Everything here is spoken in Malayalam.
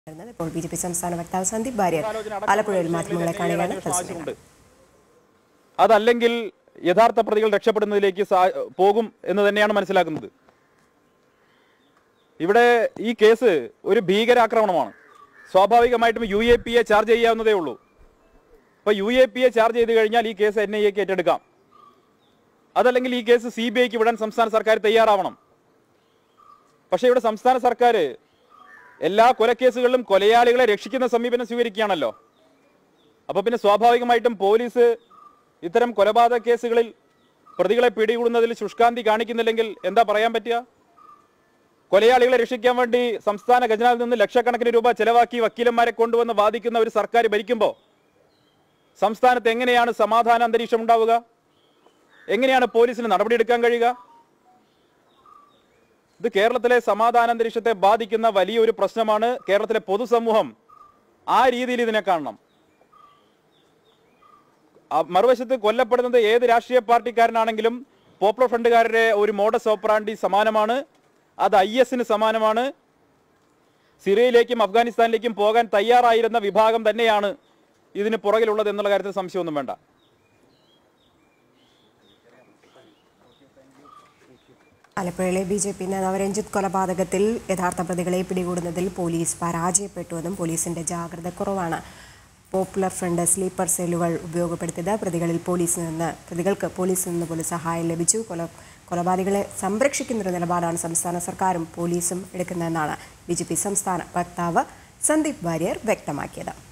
വരുന്നത് ഇപ്പോൾ ബി ജെ പി സംസ്ഥാന വക്താവ് സന്ദീപ് ഭാര്യർ ആലപ്പുഴയിൽ മാധ്യമങ്ങളെ കാണുകയാണ് തത്സമയം ആവശ്യമുണ്ട് അതല്ലെങ്കിൽ യഥാർത്ഥ പ്രതികൾ രക്ഷപ്പെടുന്നതിലേക്ക് സാ- പോകും എന്ന് തന്നെയാണ് മനസ്സിലാക്കുന്നത് ഇവിടെ ഈ കേസ് ഒരു ഭീകരാക്രമണമാണ് സ്വാഭാവികമായിട്ടും U A P A charge ചെയ്യാവുന്നതേ ഉള്ളൂ അപ്പൊ U A P A charge ചെയ്ത് കഴിഞ്ഞാൽ ഈ കേസ് എൻ ഐ എക്ക് ഏറ്റെടുക്കാം അതല്ലെങ്കിൽ ഈ കേസ് സി ബി ഐക്ക് വിടാൻ സംസ്ഥാന സർക്കാർ തയ്യാറാവണം പക്ഷേ ഇവിടെ സംസ്ഥാന സർക്കാർ എല്ലാ കൊലക്കേസുകളിലും കൊലയാളികളെ രക്ഷിക്കുന്ന സമീപനം സ്വീകരിക്കുകയാണല്ലോ അപ്പൊ പിന്നെ സ്വാഭാവികമായിട്ടും പോലീസ് ഇത്തരം കൊലപാതക കേസുകളിൽ പ്രതികളെ പിടികൂടുന്നതിൽ ശുഷ്കാന്തി കാണിക്കുന്നില്ലെങ്കിൽ എന്താ പറയാൻ പറ്റുക കൊലയാളികളെ രക്ഷിക്കാൻ വേണ്ടി സംസ്ഥാന ഖജനാവിൽ നിന്ന് ലക്ഷക്കണക്കിന് രൂപ ചെലവാക്കി വക്കീലന്മാരെ കൊണ്ടുവന്ന് വാദിക്കുന്ന ഒരു സർക്കാർ ഭരിക്കുമ്പോൾ സംസ്ഥാനത്ത് എങ്ങനെയാണ് സമാധാന അന്തരീക്ഷം ഉണ്ടാവുക എങ്ങനെയാണ് പോലീസിന് നടപടിയെടുക്കാൻ കഴിയുക ഇത് കേരളത്തിലെ സമാധാന അന്തരീക്ഷത്തെ ബാധിക്കുന്ന വലിയൊരു പ്രശ്നമാണ് കേരളത്തിലെ പൊതുസമൂഹം ആ രീതിയിൽ ഇതിനെ കാണണം ആ മറുവശത്ത് കൊല്ലപ്പെടുന്നത് ഏത് രാഷ്ട്രീയ പാർട്ടിക്കാരനാണെങ്കിലും പോപ്പുലർ ഫ്രണ്ടുകാരുടെ ഒരു മോഡസ് ഓപ്പറാണ്ടി സമാനമാണ് അത് ഐ എസിന് സമാനമാണ് സിറിയയിലേക്കും അഫ്ഗാനിസ്ഥാനിലേക്കും പോകാൻ തയ്യാറായിരുന്ന വിഭാഗം തന്നെയാണ് ഇതിന് പുറകിലുള്ളത് എന്നുള്ള കാര്യത്തിൽ സംശയമൊന്നും വേണ്ട ആലപ്പുഴയിലെ ബി ജെ പി നേതാവ് രഞ്ജിത്ത് കൊലപാതകത്തിൽ യഥാർത്ഥ പ്രതികളെ പിടികൂടുന്നതിൽ പോലീസ് പരാജയപ്പെട്ടുവെന്നും പോലീസിന്റെ ജാഗ്രത കുറവാണ് പോപ്പുലർ ഫ്രണ്ട് സ്ലീപ്പർ സെല്ലുകൾ ഉപയോഗപ്പെടുത്തിയത് പ്രതികളിൽ പോലീസിൽ നിന്ന് പ്രതികൾക്ക് പോലീസിൽ നിന്ന് പോലും സഹായം ലഭിച്ചു കൊല കൊലപാതകളെ സംരക്ഷിക്കുന്നൊരു നിലപാടാണ് സംസ്ഥാന സർക്കാരും പോലീസും എടുക്കുന്നതെന്നാണ് ബി സംസ്ഥാന വക്താവ് സന്ദീപ് വാര്യർ വ്യക്തമാക്കിയത്